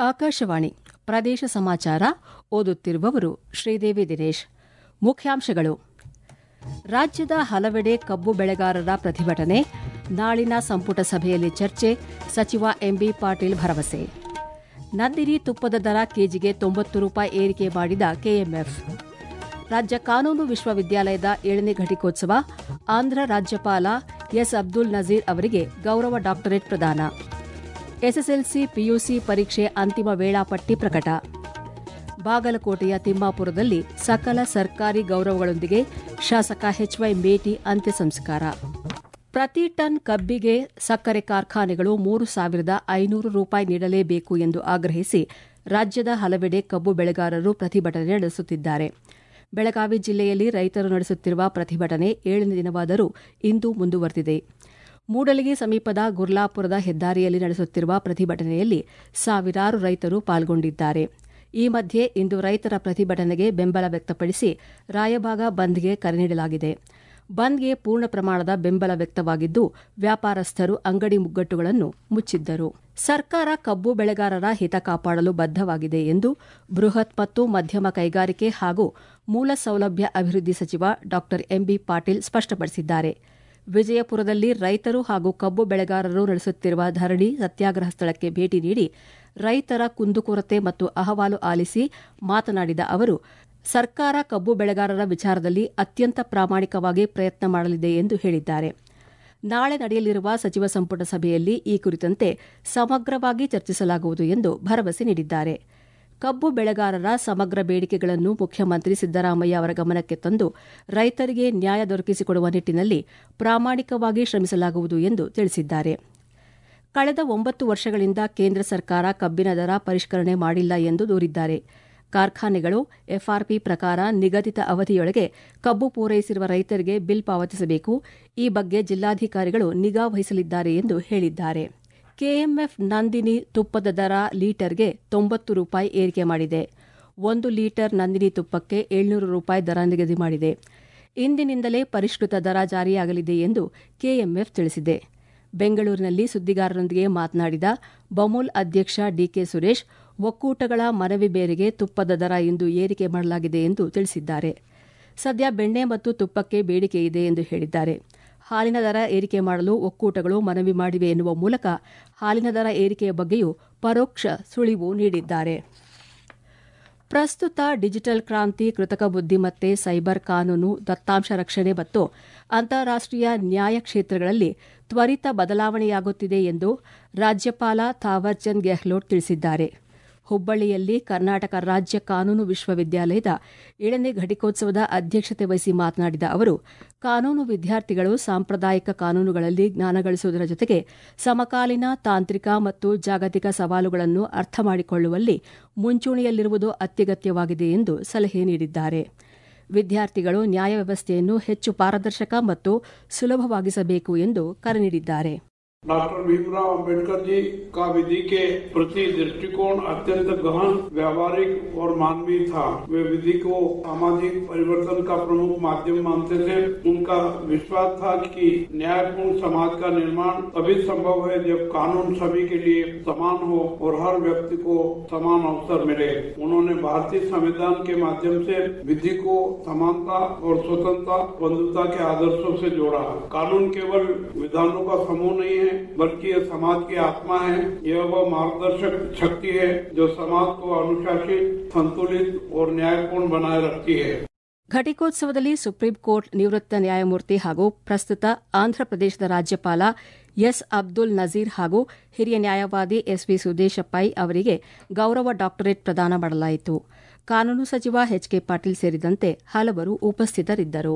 ಆಕಾಶವಾಣಿ ಪ್ರದೇಶ ಸಮಾಚಾರ ಓದುತ್ತಿರುವವರು ಶ್ರೀದೇವಿ ದಿನೇಶ್ ಮುಖ್ಯಾಂಶಗಳು ರಾಜ್ಯದ ಹಲವೆಡೆ ಕಬ್ಬು ಬೆಳೆಗಾರರ ಪ್ರತಿಭಟನೆ ನಾಳಿನ ಸಂಪುಟ ಸಭೆಯಲ್ಲಿ ಚರ್ಚೆ ಸಚಿವ ಎಂಬಿ ಪಾಟೀಲ್ ಭರವಸೆ ನಂದಿನಿ ತುಪ್ಪದ ದರ ಕೆಜಿಗೆ ತೊಂಬತ್ತು ರೂಪಾಯಿ ಏರಿಕೆ ಮಾಡಿದ ಕೆಎಂಎಫ್ ರಾಜ್ಯ ಕಾನೂನು ವಿಶ್ವವಿದ್ಯಾಲಯದ ಏಳನೇ ಘಟಿಕೋತ್ಸವ ಆಂಧ್ರ ರಾಜ್ಯಪಾಲ ಎಸ್ ಅಬ್ದುಲ್ ನಜೀರ್ ಅವರಿಗೆ ಗೌರವ ಡಾಕ್ಟರೇಟ್ ಪ್ರದಾನ ಎಸ್ಎಸ್ಎಲ್ಸಿ ಪಿಯುಸಿ ಪರೀಕ್ಷೆ ಅಂತಿಮ ವೇಳಾಪಟ್ಟಿ ಪ್ರಕಟ ಬಾಗಲಕೋಟೆಯ ತಿಮ್ಮಾಪುರದಲ್ಲಿ ಸಕಲ ಸರ್ಕಾರಿ ಗೌರವಗಳೊಂದಿಗೆ ಶಾಸಕ ಎಚ್ವೈ ಮೇಟಿ ಅಂತ್ಯ ಸಂಸ್ಕಾರ ಪ್ರತಿ ಟನ್ ಕಬ್ಬಿಗೆ ಸಕ್ಕರೆ ಕಾರ್ಖಾನೆಗಳು ಮೂರು ಸಾವಿರದ ಐನೂರು ರೂಪಾಯಿ ನೀಡಲೇಬೇಕು ಎಂದು ಆಗ್ರಹಿಸಿ ರಾಜ್ಯದ ಹಲವೆಡೆ ಕಬ್ಬು ಬೆಳೆಗಾರರು ಪ್ರತಿಭಟನೆ ನಡೆಸುತ್ತಿದ್ದಾರೆ ಬೆಳಗಾವಿ ಜಿಲ್ಲೆಯಲ್ಲಿ ರೈತರು ನಡೆಸುತ್ತಿರುವ ಪ್ರತಿಭಟನೆ ಏಳನೇ ದಿನವಾದರೂ ಇಂದು ಮುಂದುವರೆದಿದೆ ಮೂಡಲಗಿ ಸಮೀಪದ ಗುರ್ಲಾಪುರದ ಹೆದ್ದಾರಿಯಲ್ಲಿ ನಡೆಸುತ್ತಿರುವ ಪ್ರತಿಭಟನೆಯಲ್ಲಿ ಸಾವಿರಾರು ರೈತರು ಪಾಲ್ಗೊಂಡಿದ್ದಾರೆ ಈ ಮಧ್ಯೆ ಇಂದು ರೈತರ ಪ್ರತಿಭಟನೆಗೆ ಬೆಂಬಲ ವ್ಯಕ್ತಪಡಿಸಿ ರಾಯಬಾಗ ಬಂದ್ಗೆ ಕರೆ ನೀಡಲಾಗಿದೆ ಬಂದ್ಗೆ ಪೂರ್ಣ ಪ್ರಮಾಣದ ಬೆಂಬಲ ವ್ಯಕ್ತವಾಗಿದ್ದು ವ್ಯಾಪಾರಸ್ಥರು ಅಂಗಡಿ ಮುಗ್ಗಟ್ಟುಗಳನ್ನು ಮುಚ್ಚಿದ್ದರು ಸರ್ಕಾರ ಕಬ್ಬು ಬೆಳೆಗಾರರ ಹಿತ ಕಾಪಾಡಲು ಬದ್ದವಾಗಿದೆ ಎಂದು ಬೃಹತ್ ಮತ್ತು ಮಧ್ಯಮ ಕೈಗಾರಿಕೆ ಹಾಗೂ ಮೂಲ ಸೌಲಭ್ಯ ಅಭಿವೃದ್ಧಿ ಸಚಿವ ಡಾ ಎಂಬಿ ಪಾಟೀಲ್ ಸ್ಪಷ್ಟಪಡಿಸಿದ್ದಾರೆ ವಿಜಯಪುರದಲ್ಲಿ ರೈತರು ಹಾಗೂ ಕಬ್ಬು ಬೆಳೆಗಾರರು ನಡೆಸುತ್ತಿರುವ ಧರಣಿ ಸತ್ಯಾಗ್ರಹ ಸ್ಥಳಕ್ಕೆ ಭೇಟಿ ನೀಡಿ ರೈತರ ಕುಂದುಕೊರತೆ ಮತ್ತು ಅಹವಾಲು ಆಲಿಸಿ ಮಾತನಾಡಿದ ಅವರು ಸರ್ಕಾರ ಕಬ್ಬು ಬೆಳೆಗಾರರ ವಿಚಾರದಲ್ಲಿ ಅತ್ಯಂತ ಪ್ರಾಮಾಣಿಕವಾಗಿ ಪ್ರಯತ್ನ ಮಾಡಲಿದೆ ಎಂದು ಹೇಳಿದ್ದಾರೆ ನಾಳೆ ನಡೆಯಲಿರುವ ಸಚಿವ ಸಂಪುಟ ಸಭೆಯಲ್ಲಿ ಈ ಕುರಿತಂತೆ ಸಮಗ್ರವಾಗಿ ಚರ್ಚಿಸಲಾಗುವುದು ಎಂದು ಭರವಸೆ ನೀಡಿದ್ದಾರೆ ಕಬ್ಬು ಬೆಳೆಗಾರರ ಸಮಗ್ರ ಬೇಡಿಕೆಗಳನ್ನು ಮುಖ್ಯಮಂತ್ರಿ ಸಿದ್ದರಾಮಯ್ಯ ಅವರ ಗಮನಕ್ಕೆ ತಂದು ರೈತರಿಗೆ ನ್ಯಾಯ ದೊರಕಿಸಿಕೊಡುವ ನಿಟ್ಟಿನಲ್ಲಿ ಪ್ರಾಮಾಣಿಕವಾಗಿ ಶ್ರಮಿಸಲಾಗುವುದು ಎಂದು ತಿಳಿಸಿದ್ದಾರೆ ಕಳೆದ ಒಂಬತ್ತು ವರ್ಷಗಳಿಂದ ಕೇಂದ್ರ ಸರ್ಕಾರ ಕಬ್ಬಿನ ದರ ಪರಿಷ್ಕರಣೆ ಮಾಡಿಲ್ಲ ಎಂದು ದೂರಿದ್ದಾರೆ ಕಾರ್ಖಾನೆಗಳು ಎಫ್ಆರ್ಪಿ ಪ್ರಕಾರ ನಿಗದಿತ ಅವಧಿಯೊಳಗೆ ಕಬ್ಬು ಪೂರೈಸಿರುವ ರೈತರಿಗೆ ಬಿಲ್ ಪಾವತಿಸಬೇಕು ಈ ಬಗ್ಗೆ ಜಿಲ್ಲಾಧಿಕಾರಿಗಳು ನಿಗಾ ವಹಿಸಲಿದ್ದಾರೆ ಎಂದು ಹೇಳಿದ್ದಾರೆ ಕೆಎಂಎಫ್ ನಂದಿನಿ ತುಪ್ಪದ ದರ ಲೀಟರ್ಗೆ ತೊಂಬತ್ತು ರೂಪಾಯಿ ಏರಿಕೆ ಮಾಡಿದೆ ಒಂದು ಲೀಟರ್ ನಂದಿನಿ ತುಪ್ಪಕ್ಕೆ ಏಳ್ನೂರು ರೂಪಾಯಿ ದರ ನಿಗದಿ ಮಾಡಿದೆ ಇಂದಿನಿಂದಲೇ ಪರಿಷ್ಕೃತ ದರ ಜಾರಿಯಾಗಲಿದೆ ಎಂದು ಕೆಎಂಎಫ್ ತಿಳಿಸಿದೆ ಬೆಂಗಳೂರಿನಲ್ಲಿ ಸುದ್ದಿಗಾರರೊಂದಿಗೆ ಮಾತನಾಡಿದ ಬಮೂಲ್ ಅಧ್ಯಕ್ಷ ಡಿಕೆ ಸುರೇಶ್ ಒಕ್ಕೂಟಗಳ ಮನವಿ ಮೇರೆಗೆ ತುಪ್ಪದ ದರ ಇಂದು ಏರಿಕೆ ಮಾಡಲಾಗಿದೆ ಎಂದು ತಿಳಿಸಿದ್ದಾರೆ ಸದ್ಯ ಬೆಣ್ಣೆ ಮತ್ತು ತುಪ್ಪಕ್ಕೆ ಬೇಡಿಕೆ ಇದೆ ಎಂದು ಹೇಳಿದ್ದಾರೆ ಹಾಲಿನ ದರ ಏರಿಕೆ ಮಾಡಲು ಒಕ್ಕೂಟಗಳು ಮನವಿ ಮಾಡಿವೆ ಎನ್ನುವ ಮೂಲಕ ಹಾಲಿನ ದರ ಏರಿಕೆಯ ಬಗ್ಗೆಯೂ ಪರೋಕ್ಷ ಸುಳಿವು ನೀಡಿದ್ದಾರೆ ಪ್ರಸ್ತುತ ಡಿಜಿಟಲ್ ಕ್ರಾಂತಿ ಕೃತಕ ಬುದ್ದಿಮತ್ತೆ ಸೈಬರ್ ಕಾನೂನು ದತ್ತಾಂಶ ರಕ್ಷಣೆ ಮತ್ತು ಅಂತಾರಾಷ್ಟೀಯ ನ್ಯಾಯ ಕ್ಷೇತ್ರಗಳಲ್ಲಿ ತ್ವರಿತ ಬದಲಾವಣೆಯಾಗುತ್ತಿದೆ ಎಂದು ರಾಜ್ಯಪಾಲ ಥಾವರ್ಚಂದ್ ಗೆಹ್ಲೋಟ್ ತಿಳಿಸಿದ್ದಾರೆ ಹುಬ್ಬಳ್ಳಿಯಲ್ಲಿ ಕರ್ನಾಟಕ ರಾಜ್ಯ ಕಾನೂನು ವಿಶ್ವವಿದ್ಯಾಲಯದ ಏಳನೇ ಘಟಿಕೋತ್ಸವದ ಅಧ್ಯಕ್ಷತೆ ವಹಿಸಿ ಮಾತನಾಡಿದ ಅವರು ಕಾನೂನು ವಿದ್ಯಾರ್ಥಿಗಳು ಸಾಂಪ್ರದಾಯಿಕ ಕಾನೂನುಗಳಲ್ಲಿ ಜ್ಞಾನ ಗಳಿಸುವುದರ ಜೊತೆಗೆ ಸಮಕಾಲೀನ ತಾಂತ್ರಿಕ ಮತ್ತು ಜಾಗತಿಕ ಸವಾಲುಗಳನ್ನು ಅರ್ಥ ಮಾಡಿಕೊಳ್ಳುವಲ್ಲಿ ಮುಂಚೂಣಿಯಲ್ಲಿರುವುದು ಅತ್ಯಗತ್ಯವಾಗಿದೆ ಎಂದು ಸಲಹೆ ನೀಡಿದ್ದಾರೆ ವಿದ್ಯಾರ್ಥಿಗಳು ನ್ಯಾಯ ವ್ಯವಸ್ಥೆಯನ್ನು ಹೆಚ್ಚು ಪಾರದರ್ಶಕ ಮತ್ತು ಸುಲಭವಾಗಿಸಬೇಕು ಎಂದು ಕರೆ ನೀಡಿದ್ದಾರೆ डॉक्टर भीमराव अंबेडकर जी का विधि के प्रति दृष्टिकोण अत्यंत गहन व्यावहारिक और मानवीय था वे विधि को सामाजिक परिवर्तन का प्रमुख माध्यम मानते थे उनका विश्वास था कि न्यायपूर्ण समाज का निर्माण तभी संभव है जब कानून सभी के लिए समान हो और हर व्यक्ति को समान अवसर मिले उन्होंने भारतीय संविधान के माध्यम से विधि को समानता और स्वतंत्रता बंधुता के आदर्शों से जोड़ा कानून केवल विधानों का समूह नहीं है बल्कि यह समाज की आत्मा है यह वह मार्गदर्शक शक्ति है जो समाज को अनुशासित संतुलित और न्यायपूर्ण बनाए रखती है ಘಟಿಕೋತ್ಸವದಲ್ಲಿ ಸುಪ್ರೀಂ ಕೋರ್ಟ್ ನಿವೃತ್ತ ನ್ಯಾಯಮೂರ್ತಿ ಹಾಗೂ ಪ್ರಸ್ತುತ ಆಂಧ್ರಪ್ರದೇಶದ ರಾಜ್ಯಪಾಲ ಎಸ್ ಅಬ್ದುಲ್ ನಜೀರ್ ಹಾಗೂ ಹಿರಿಯ ನ್ಯಾಯವಾದಿ ಎಸ್ವಿ ಸುದೇಶ ಪೈ ಅವರಿಗೆ ಗೌರವ ಡಾಕ್ಟರೇಟ್ ಪ್ರದಾನ ಮಾಡಲಾಯಿತು ಕಾನೂನು ಸಚಿವ ಎಚ್ಕೆ ಪಾಟೀಲ್ ಸೇರಿದಂತೆ ಹಲವರು ಉಪಸ್ಥಿತರಿದ್ದರು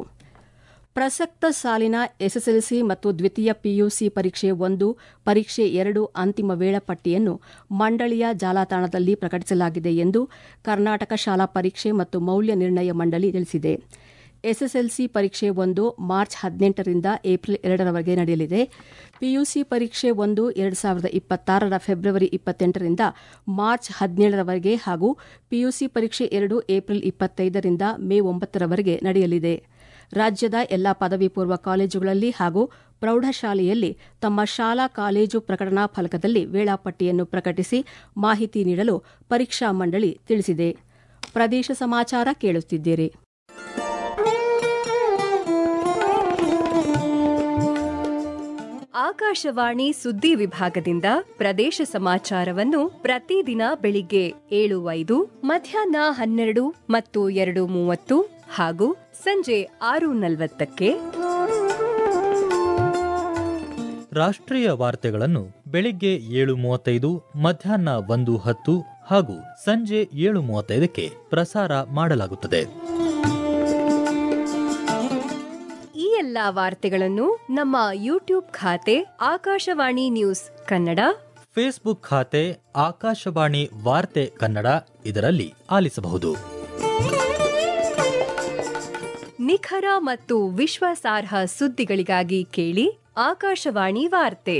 ಪ್ರಸಕ್ತ ಸಾಲಿನ ಎಸ್ಎಸ್ಎಲ್ಸಿ ಮತ್ತು ದ್ವಿತೀಯ ಪಿಯುಸಿ ಪರೀಕ್ಷೆ ಒಂದು ಪರೀಕ್ಷೆ ಎರಡು ಅಂತಿಮ ವೇಳಾಪಟ್ಟಿಯನ್ನು ಮಂಡಳಿಯ ಜಾಲತಾಣದಲ್ಲಿ ಪ್ರಕಟಿಸಲಾಗಿದೆ ಎಂದು ಕರ್ನಾಟಕ ಶಾಲಾ ಪರೀಕ್ಷೆ ಮತ್ತು ಮೌಲ್ಯ ನಿರ್ಣಯ ಮಂಡಳಿ ತಿಳಿಸಿದೆ ಎಸ್ಎಸ್ಎಲ್ಸಿ ಪರೀಕ್ಷೆ ಒಂದು ಮಾರ್ಚ್ ಹದಿನೆಂಟರಿಂದ ಏಪ್ರಿಲ್ ಎರಡರವರೆಗೆ ನಡೆಯಲಿದೆ ಪಿಯುಸಿ ಪರೀಕ್ಷೆ ಒಂದು ಎರಡು ಸಾವಿರದ ಇಪ್ಪತ್ತಾರರ ಫೆಬ್ರವರಿ ಇಪ್ಪತ್ತೆಂಟರಿಂದ ಮಾರ್ಚ್ ಹದಿನೇಳರವರೆಗೆ ಹಾಗೂ ಪಿಯುಸಿ ಪರೀಕ್ಷೆ ಎರಡು ಏಪ್ರಿಲ್ ಇಪ್ಪತ್ತೈದರಿಂದ ಮೇ ಒಂಬತ್ತರವರೆಗೆ ನಡೆಯಲಿದೆ ರಾಜ್ಯದ ಎಲ್ಲಾ ಪದವಿ ಪೂರ್ವ ಕಾಲೇಜುಗಳಲ್ಲಿ ಹಾಗೂ ಪ್ರೌಢಶಾಲೆಯಲ್ಲಿ ತಮ್ಮ ಶಾಲಾ ಕಾಲೇಜು ಪ್ರಕಟಣಾ ಫಲಕದಲ್ಲಿ ವೇಳಾಪಟ್ಟಿಯನ್ನು ಪ್ರಕಟಿಸಿ ಮಾಹಿತಿ ನೀಡಲು ಪರೀಕ್ಷಾ ಮಂಡಳಿ ತಿಳಿಸಿದೆ ಪ್ರದೇಶ ಸಮಾಚಾರ ಕೇಳುತ್ತಿದ್ದೀರಿ ಆಕಾಶವಾಣಿ ಸುದ್ದಿ ವಿಭಾಗದಿಂದ ಪ್ರದೇಶ ಸಮಾಚಾರವನ್ನು ಪ್ರತಿದಿನ ಬೆಳಿಗ್ಗೆ ಏಳು ಐದು ಮಧ್ಯಾಹ್ನ ಹನ್ನೆರಡು ಮತ್ತು ಎರಡು ಮೂವತ್ತು ಹಾಗೂ ಸಂಜೆ ಆರು ನಲವತ್ತಕ್ಕೆ ರಾಷ್ಟ್ರೀಯ ವಾರ್ತೆಗಳನ್ನು ಬೆಳಿಗ್ಗೆ ಏಳು ಮೂವತ್ತೈದು ಮಧ್ಯಾಹ್ನ ಒಂದು ಹತ್ತು ಹಾಗೂ ಸಂಜೆ ಏಳು ಮೂವತ್ತೈದಕ್ಕೆ ಪ್ರಸಾರ ಮಾಡಲಾಗುತ್ತದೆ ಈ ಎಲ್ಲಾ ವಾರ್ತೆಗಳನ್ನು ನಮ್ಮ ಯೂಟ್ಯೂಬ್ ಖಾತೆ ಆಕಾಶವಾಣಿ ನ್ಯೂಸ್ ಕನ್ನಡ ಫೇಸ್ಬುಕ್ ಖಾತೆ ಆಕಾಶವಾಣಿ ವಾರ್ತೆ ಕನ್ನಡ ಇದರಲ್ಲಿ ಆಲಿಸಬಹುದು ನಿಖರ ಮತ್ತು ವಿಶ್ವಾಸಾರ್ಹ ಸುದ್ದಿಗಳಿಗಾಗಿ ಕೇಳಿ ಆಕಾಶವಾಣಿ ವಾರ್ತೆ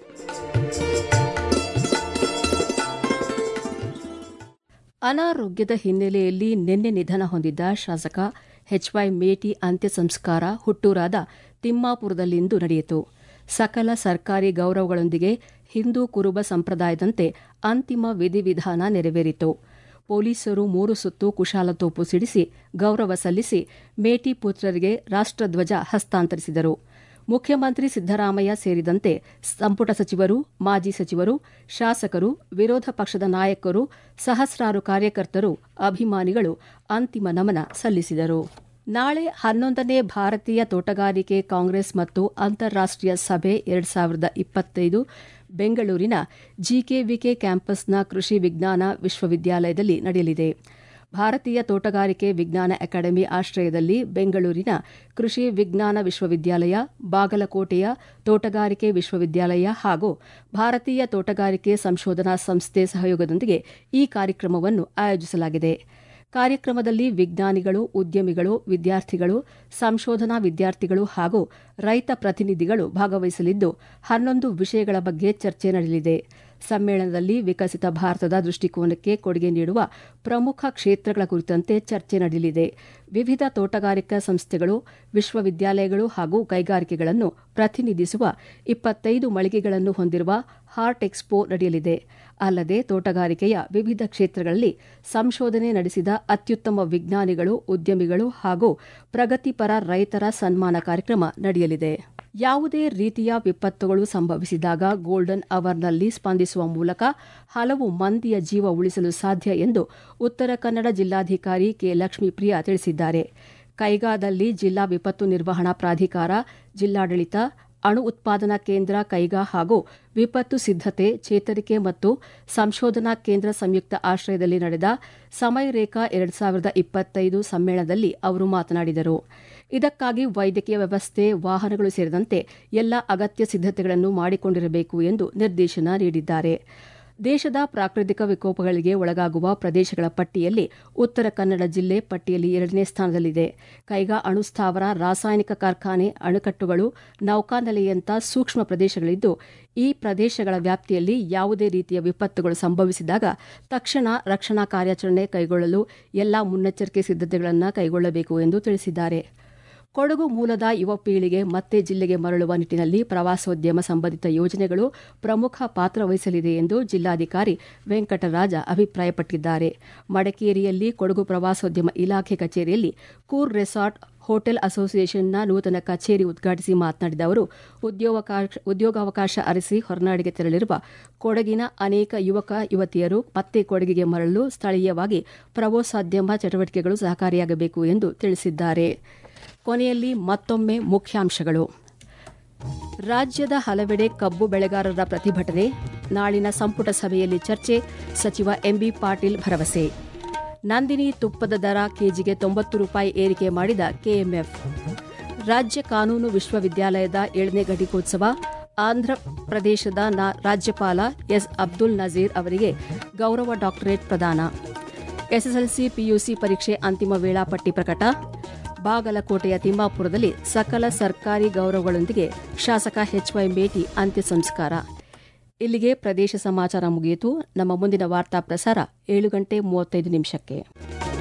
ಅನಾರೋಗ್ಯದ ಹಿನ್ನೆಲೆಯಲ್ಲಿ ನಿನ್ನೆ ನಿಧನ ಹೊಂದಿದ್ದ ಶಾಸಕ ಎಚ್ವೈ ಮೇಟಿ ಅಂತ್ಯ ಸಂಸ್ಕಾರ ಹುಟ್ಟೂರಾದ ತಿಮ್ಮಾಪುರದಲ್ಲಿಂದು ನಡೆಯಿತು ಸಕಲ ಸರ್ಕಾರಿ ಗೌರವಗಳೊಂದಿಗೆ ಹಿಂದೂ ಕುರುಬ ಸಂಪ್ರದಾಯದಂತೆ ಅಂತಿಮ ವಿಧಿವಿಧಾನ ನೆರವೇರಿತು ಪೊಲೀಸರು ಮೂರು ಸುತ್ತು ಕುಶಾಲತೋಪು ಸಿಡಿಸಿ ಗೌರವ ಸಲ್ಲಿಸಿ ಮೇಟಿ ಪುತ್ರರಿಗೆ ರಾಷ್ಟ್ರಧ್ವಜ ಹಸ್ತಾಂತರಿಸಿದರು ಮುಖ್ಯಮಂತ್ರಿ ಸಿದ್ದರಾಮಯ್ಯ ಸೇರಿದಂತೆ ಸಂಪುಟ ಸಚಿವರು ಮಾಜಿ ಸಚಿವರು ಶಾಸಕರು ವಿರೋಧ ಪಕ್ಷದ ನಾಯಕರು ಸಹಸ್ರಾರು ಕಾರ್ಯಕರ್ತರು ಅಭಿಮಾನಿಗಳು ಅಂತಿಮ ನಮನ ಸಲ್ಲಿಸಿದರು ನಾಳೆ ಹನ್ನೊಂದನೇ ಭಾರತೀಯ ತೋಟಗಾರಿಕೆ ಕಾಂಗ್ರೆಸ್ ಮತ್ತು ಅಂತಾರಾಷ್ಟೀಯ ಸಭೆ ಎರಡ್ ಸಾವಿರದ ಇಪ್ಪತ್ತೈದು ಬೆಂಗಳೂರಿನ ಜಿಕೆವಿಕೆ ಕ್ಯಾಂಪಸ್ನ ಕೃಷಿ ವಿಜ್ಞಾನ ವಿಶ್ವವಿದ್ಯಾಲಯದಲ್ಲಿ ನಡೆಯಲಿದೆ ಭಾರತೀಯ ತೋಟಗಾರಿಕೆ ವಿಜ್ಞಾನ ಅಕಾಡೆಮಿ ಆಶ್ರಯದಲ್ಲಿ ಬೆಂಗಳೂರಿನ ಕೃಷಿ ವಿಜ್ಞಾನ ವಿಶ್ವವಿದ್ಯಾಲಯ ಬಾಗಲಕೋಟೆಯ ತೋಟಗಾರಿಕೆ ವಿಶ್ವವಿದ್ಯಾಲಯ ಹಾಗೂ ಭಾರತೀಯ ತೋಟಗಾರಿಕೆ ಸಂಶೋಧನಾ ಸಂಸ್ಥೆ ಸಹಯೋಗದೊಂದಿಗೆ ಈ ಕಾರ್ಯಕ್ರಮವನ್ನು ಆಯೋಜಿಸಲಾಗಿದೆ ಕಾರ್ಯಕ್ರಮದಲ್ಲಿ ವಿಜ್ಞಾನಿಗಳು ಉದ್ಯಮಿಗಳು ವಿದ್ಯಾರ್ಥಿಗಳು ಸಂಶೋಧನಾ ವಿದ್ಯಾರ್ಥಿಗಳು ಹಾಗೂ ರೈತ ಪ್ರತಿನಿಧಿಗಳು ಭಾಗವಹಿಸಲಿದ್ದು ಹನ್ನೊಂದು ವಿಷಯಗಳ ಬಗ್ಗೆ ಚರ್ಚೆ ನಡೆಯಲಿದೆ ಸಮ್ಮೇಳನದಲ್ಲಿ ವಿಕಸಿತ ಭಾರತದ ದೃಷ್ಟಿಕೋನಕ್ಕೆ ಕೊಡುಗೆ ನೀಡುವ ಪ್ರಮುಖ ಕ್ಷೇತ್ರಗಳ ಕುರಿತಂತೆ ಚರ್ಚೆ ನಡೆಯಲಿದೆ ವಿವಿಧ ತೋಟಗಾರಿಕಾ ಸಂಸ್ಥೆಗಳು ವಿಶ್ವವಿದ್ಯಾಲಯಗಳು ಹಾಗೂ ಕೈಗಾರಿಕೆಗಳನ್ನು ಪ್ರತಿನಿಧಿಸುವ ಇಪ್ಪತ್ತೈದು ಮಳಿಗೆಗಳನ್ನು ಹೊಂದಿರುವ ಹಾರ್ಟ್ ಎಕ್ಸ್ಪೋ ನಡೆಯಲಿದೆ ಅಲ್ಲದೆ ತೋಟಗಾರಿಕೆಯ ವಿವಿಧ ಕ್ಷೇತ್ರಗಳಲ್ಲಿ ಸಂಶೋಧನೆ ನಡೆಸಿದ ಅತ್ಯುತ್ತಮ ವಿಜ್ಞಾನಿಗಳು ಉದ್ಯಮಿಗಳು ಹಾಗೂ ಪ್ರಗತಿಪರ ರೈತರ ಸನ್ಮಾನ ಕಾರ್ಯಕ್ರಮ ನಡೆಯಲಿದೆ ಯಾವುದೇ ರೀತಿಯ ವಿಪತ್ತುಗಳು ಸಂಭವಿಸಿದಾಗ ಗೋಲ್ಡನ್ ಅವರ್ನಲ್ಲಿ ಸ್ಪಂದಿಸುವ ಮೂಲಕ ಹಲವು ಮಂದಿಯ ಜೀವ ಉಳಿಸಲು ಸಾಧ್ಯ ಎಂದು ಉತ್ತರ ಕನ್ನಡ ಜಿಲ್ಲಾಧಿಕಾರಿ ಕೆ ಲಕ್ಷ್ಮೀಪ್ರಿಯಾ ತಿಳಿಸಿದ್ದಾರೆ ಕೈಗಾದಲ್ಲಿ ಜಿಲ್ಲಾ ವಿಪತ್ತು ನಿರ್ವಹಣಾ ಪ್ರಾಧಿಕಾರ ಜಿಲ್ಲಾಡಳಿತ ಅಣು ಉತ್ಪಾದನಾ ಕೇಂದ್ರ ಕೈಗಾ ಹಾಗೂ ವಿಪತ್ತು ಸಿದ್ದತೆ ಚೇತರಿಕೆ ಮತ್ತು ಸಂಶೋಧನಾ ಕೇಂದ್ರ ಸಂಯುಕ್ತ ಆಶ್ರಯದಲ್ಲಿ ನಡೆದ ಸಮಯ ರೇಖಾ ಎರಡ್ ಸಾವಿರದ ಇಪ್ಪತ್ತೈದು ಸಮ್ಮೇಳನದಲ್ಲಿ ಅವರು ಮಾತನಾಡಿದರು ಇದಕ್ಕಾಗಿ ವೈದ್ಯಕೀಯ ವ್ಯವಸ್ಥೆ ವಾಹನಗಳು ಸೇರಿದಂತೆ ಎಲ್ಲ ಅಗತ್ಯ ಸಿದ್ದತೆಗಳನ್ನು ಮಾಡಿಕೊಂಡಿರಬೇಕು ಎಂದು ನಿರ್ದೇಶನ ನೀಡಿದ್ದಾರೆ ದೇಶದ ಪ್ರಾಕೃತಿಕ ವಿಕೋಪಗಳಿಗೆ ಒಳಗಾಗುವ ಪ್ರದೇಶಗಳ ಪಟ್ಟಿಯಲ್ಲಿ ಉತ್ತರ ಕನ್ನಡ ಜಿಲ್ಲೆ ಪಟ್ಟಿಯಲ್ಲಿ ಎರಡನೇ ಸ್ಥಾನದಲ್ಲಿದೆ ಕೈಗಾ ಅಣುಸ್ಥಾವರ ರಾಸಾಯನಿಕ ಕಾರ್ಖಾನೆ ಅಣುಕಟ್ಟುಗಳು ನೌಕಾನೆಲೆಯಂಥ ಸೂಕ್ಷ್ಮ ಪ್ರದೇಶಗಳಿದ್ದು ಈ ಪ್ರದೇಶಗಳ ವ್ಯಾಪ್ತಿಯಲ್ಲಿ ಯಾವುದೇ ರೀತಿಯ ವಿಪತ್ತುಗಳು ಸಂಭವಿಸಿದಾಗ ತಕ್ಷಣ ರಕ್ಷಣಾ ಕಾರ್ಯಾಚರಣೆ ಕೈಗೊಳ್ಳಲು ಎಲ್ಲಾ ಮುನ್ನೆಚ್ಚರಿಕೆ ಸಿದ್ದತೆಗಳನ್ನು ಕೈಗೊಳ್ಳಬೇಕು ಎಂದು ತಿಳಿಸಿದ್ದಾರೆ ಕೊಡಗು ಮೂಲದ ಯುವ ಪೀಳಿಗೆ ಮತ್ತೆ ಜಿಲ್ಲೆಗೆ ಮರಳುವ ನಿಟ್ಟಿನಲ್ಲಿ ಪ್ರವಾಸೋದ್ಯಮ ಸಂಬಂಧಿತ ಯೋಜನೆಗಳು ಪ್ರಮುಖ ಪಾತ್ರ ವಹಿಸಲಿದೆ ಎಂದು ಜಿಲ್ಲಾಧಿಕಾರಿ ವೆಂಕಟರಾಜ ಅಭಿಪ್ರಾಯಪಟ್ಟಿದ್ದಾರೆ ಮಡಿಕೇರಿಯಲ್ಲಿ ಕೊಡಗು ಪ್ರವಾಸೋದ್ಯಮ ಇಲಾಖೆ ಕಚೇರಿಯಲ್ಲಿ ಕೂರ್ ರೆಸಾರ್ಟ್ ಹೋಟೆಲ್ ಅಸೋಸಿಯೇಷನ್ನ ನೂತನ ಕಚೇರಿ ಉದ್ಘಾಟಿಸಿ ಮಾತನಾಡಿದ ಅವರು ಉದ್ಯೋಗಾವಕಾಶ ಅರಸಿ ಹೊರನಾಡಿಗೆ ತೆರಳಿರುವ ಕೊಡಗಿನ ಅನೇಕ ಯುವಕ ಯುವತಿಯರು ಮತ್ತೆ ಕೊಡಗಿಗೆ ಮರಳಲು ಸ್ಥಳೀಯವಾಗಿ ಪ್ರವಾಸೋದ್ಯಮ ಚಟುವಟಿಕೆಗಳು ಸಹಕಾರಿಯಾಗಬೇಕು ಎಂದು ತಿಳಿಸಿದ್ದಾರೆ ಕೊನೆಯಲ್ಲಿ ಮತ್ತೊಮ್ಮೆ ಮುಖ್ಯಾಂಶಗಳು ರಾಜ್ಯದ ಹಲವೆಡೆ ಕಬ್ಬು ಬೆಳೆಗಾರರ ಪ್ರತಿಭಟನೆ ನಾಳಿನ ಸಂಪುಟ ಸಭೆಯಲ್ಲಿ ಚರ್ಚೆ ಸಚಿವ ಎಂಬಿ ಪಾಟೀಲ್ ಭರವಸೆ ನಂದಿನಿ ತುಪ್ಪದ ದರ ಕೆಜಿಗೆ ತೊಂಬತ್ತು ರೂಪಾಯಿ ಏರಿಕೆ ಮಾಡಿದ ಕೆಎಂಎಫ್ ರಾಜ್ಯ ಕಾನೂನು ವಿಶ್ವವಿದ್ಯಾಲಯದ ಏಳನೇ ಘಟಿಕೋತ್ಸವ ಆಂಧ್ರಪ್ರದೇಶದ ರಾಜ್ಯಪಾಲ ಎಸ್ ಅಬ್ದುಲ್ ನಜೀರ್ ಅವರಿಗೆ ಗೌರವ ಡಾಕ್ಟರೇಟ್ ಪ್ರದಾನ ಎಸ್ಎಸ್ಎಲ್ಸಿ ಪಿಯುಸಿ ಪರೀಕ್ಷೆ ಅಂತಿಮ ವೇಳಾಪಟ್ಟಿ ಪ್ರಕಟ ಬಾಗಲಕೋಟೆಯ ತಿಮ್ಮಾಪುರದಲ್ಲಿ ಸಕಲ ಸರ್ಕಾರಿ ಗೌರವಗಳೊಂದಿಗೆ ಶಾಸಕ ಎಚ್ವೈ ಮೇಟಿ ಅಂತ್ಯ ಸಂಸ್ಕಾರ ಇಲ್ಲಿಗೆ ಪ್ರದೇಶ ಸಮಾಚಾರ ಮುಗಿಯಿತು ನಮ್ಮ ಮುಂದಿನ ವಾರ್ತಾ ಪ್ರಸಾರ ಏಳು ಗಂಟೆ ಮೂವತ್ತೈದು ನಿಮಿಷಕ್ಕೆ